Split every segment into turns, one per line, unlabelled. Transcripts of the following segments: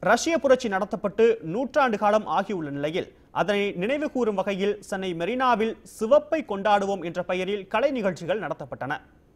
ரஷ்ய புரட்சி நடத்தப்பட்டு நூற்றாண்டு காலம் ஆகியுள்ள நிலையில் அதனை நினைவு கூறும் வகையில் சென்னை மெரினாவில் சிவப்பை கொண்டாடுவோம் என்ற பெயரில் கலை நிகழ்ச்சிகள் நடத்தப்பட்டன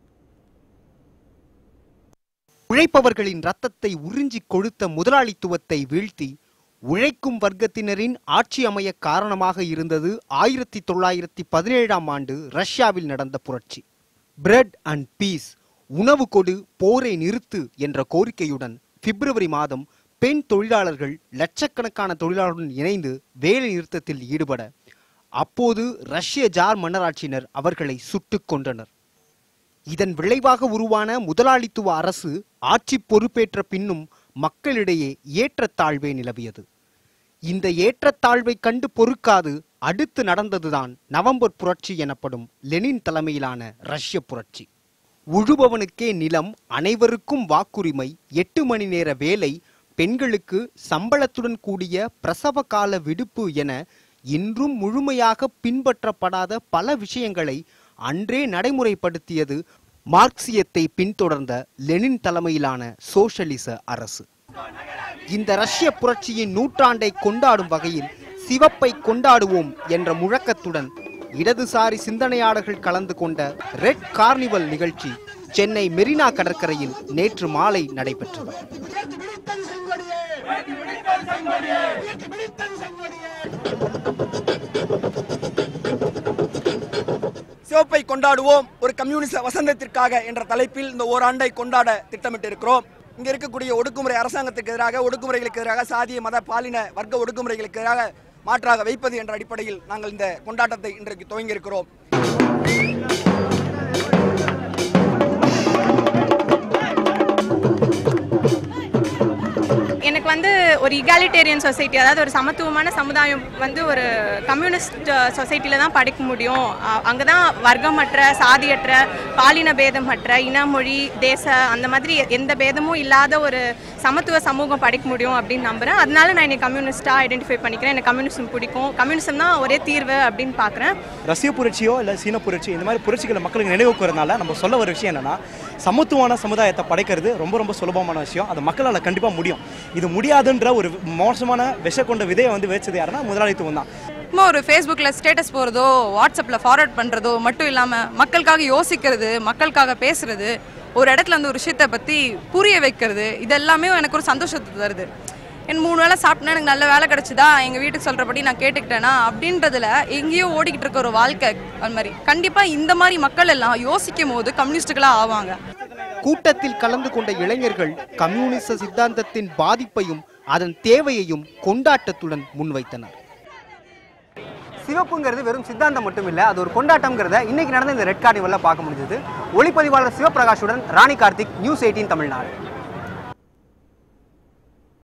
உழைப்பவர்களின் ரத்தத்தை உறிஞ்சிக் கொழுத்த முதலாளித்துவத்தை வீழ்த்தி உழைக்கும் வர்க்கத்தினரின் ஆட்சி அமைய காரணமாக இருந்தது ஆயிரத்தி தொள்ளாயிரத்தி பதினேழாம் ஆண்டு ரஷ்யாவில் நடந்த புரட்சி பிரெட் அண்ட் பீஸ் உணவு கொடு போரை நிறுத்து என்ற கோரிக்கையுடன் பிப்ரவரி மாதம் பெண் தொழிலாளர்கள் லட்சக்கணக்கான தொழிலாளர்களுடன் இணைந்து வேலை நிறுத்தத்தில் ஈடுபட அப்போது ரஷ்ய ஜார் மன்னராட்சியினர் அவர்களை சுட்டுக் கொன்றனர் இதன் விளைவாக உருவான முதலாளித்துவ அரசு ஆட்சி பொறுப்பேற்ற பின்னும் மக்களிடையே ஏற்றத்தாழ்வே நிலவியது இந்த ஏற்றத்தாழ்வை கண்டு பொறுக்காது அடுத்து நடந்ததுதான் நவம்பர் புரட்சி எனப்படும் லெனின் தலைமையிலான ரஷ்ய புரட்சி உழுபவனுக்கே நிலம் அனைவருக்கும் வாக்குரிமை எட்டு மணி நேர வேலை பெண்களுக்கு சம்பளத்துடன் கூடிய பிரசவ கால விடுப்பு என இன்றும் முழுமையாக பின்பற்றப்படாத பல விஷயங்களை அன்றே நடைமுறைப்படுத்தியது மார்க்சியத்தை பின்தொடர்ந்த லெனின் தலைமையிலான சோஷலிச அரசு இந்த ரஷ்ய புரட்சியின் நூற்றாண்டை கொண்டாடும் வகையில் சிவப்பை கொண்டாடுவோம் என்ற முழக்கத்துடன் இடதுசாரி சிந்தனையாளர்கள் கலந்து கொண்ட ரெட் கார்னிவல் நிகழ்ச்சி சென்னை மெரினா கடற்கரையில் நேற்று மாலை நடைபெற்றது
சிவப்பை கொண்டாடுவோம் ஒரு கம்யூனிச வசந்தத்திற்காக என்ற தலைப்பில் இந்த ஓராண்டை கொண்டாட திட்டமிட்டிருக்கிறோம் இங்க இருக்கக்கூடிய ஒடுக்குமுறை அரசாங்கத்துக்கு எதிராக ஒடுக்குமுறைகளுக்கு எதிராக சாதிய மத பாலின வர்க்க ஒடுக்குமுறைகளுக்கு எதிராக மாற்றாக வைப்பது என்ற அடிப்படையில் நாங்கள் இந்த கொண்டாட்டத்தை இன்றைக்கு துவங்கியிருக்கிறோம்
எனக்கு வந்து ஒரு இகாலிட்டேரியன் சொசைட்டி அதாவது ஒரு சமத்துவமான சமுதாயம் வந்து ஒரு கம்யூனிஸ்ட் சொசைட்டியில் தான் படைக்க முடியும் அங்கே தான் வர்க்கமற்ற சாதியற்ற பாலின பேதமற்ற இனமொழி தேச அந்த மாதிரி எந்த பேதமும் இல்லாத ஒரு சமத்துவ சமூகம் படைக்க முடியும் அப்படின்னு நம்புகிறேன் அதனால நான் என்னை கம்யூனிஸ்ட்டாக ஐடென்டிஃபை பண்ணிக்கிறேன் எனக்கு கம்யூனிசம் பிடிக்கும் கம்யூனிசம் தான் ஒரே தீர்வு அப்படின்னு பார்க்குறேன்
ரஷ்ய புரட்சியோ இல்லை சீன புரட்சி இந்த மாதிரி புரட்சிகளை மக்களுக்கு நினைவு கூறனால நம்ம சொல்ல வர விஷயம் என்னன்னா சமத்துவமான சமுதாயத்தை படைக்கிறது ரொம்ப ரொம்ப சுலபமான விஷயம் அது மக்களால் கண்டிப்பாக முடியும் இது முடியாதுன்ற ஒரு மோசமான விஷ கொண்ட விதையை வந்து வச்சது யாருன்னா முதலாளித்துவம் தான்
சும்மா ஒரு ஃபேஸ்புக்கில் ஸ்டேட்டஸ் போகிறதோ வாட்ஸ்அப்பில் ஃபார்வர்ட் பண்ணுறதோ மட்டும் இல்லாமல் மக்களுக்காக யோசிக்கிறது மக்களுக்காக பேசுறது ஒரு இடத்துல வந்து ஒரு விஷயத்தை பற்றி புரிய வைக்கிறது இது எல்லாமே எனக்கு ஒரு சந்தோஷத்தை தருது என் மூணு வேளை சாப்பிட்டேன்னா எனக்கு நல்ல வேலை கிடச்சிதா எங்கள் வீட்டுக்கு சொல்கிறபடி நான் கேட்டுக்கிட்டேனா அப்படின்றதுல எங்கேயோ ஓடிக்கிட்டு இருக்க ஒரு வாழ்க்கை அது மாதிரி கண்டிப்பாக இந்த மாதிரி மக்கள் எல்லாம் யோசிக்கும் போது கம்யூனிஸ்டுகளாக ஆவாங்க
கூட்டத்தில் கலந்து கொண்ட இளைஞர்கள் கம்யூனிச சித்தாந்தத்தின் பாதிப்பையும் அதன் தேவையையும் கொண்டாட்டத்துடன் முன்வைத்தனர்
சிவப்புங்கிறது வெறும் சித்தாந்தம் மட்டும் இல்லை அது ஒரு கொண்டாட்டம்ங்கிறத இன்னைக்கு நடந்த இந்த ரெட் கார்னிவல்ல பார்க்க முடிஞ்சது ஒளிப்பதிவாளர் சிவபிரகாஷுடன் ராணி கார்த்திக் நியூஸ் எயிட்டீன் தமிழ்நாடு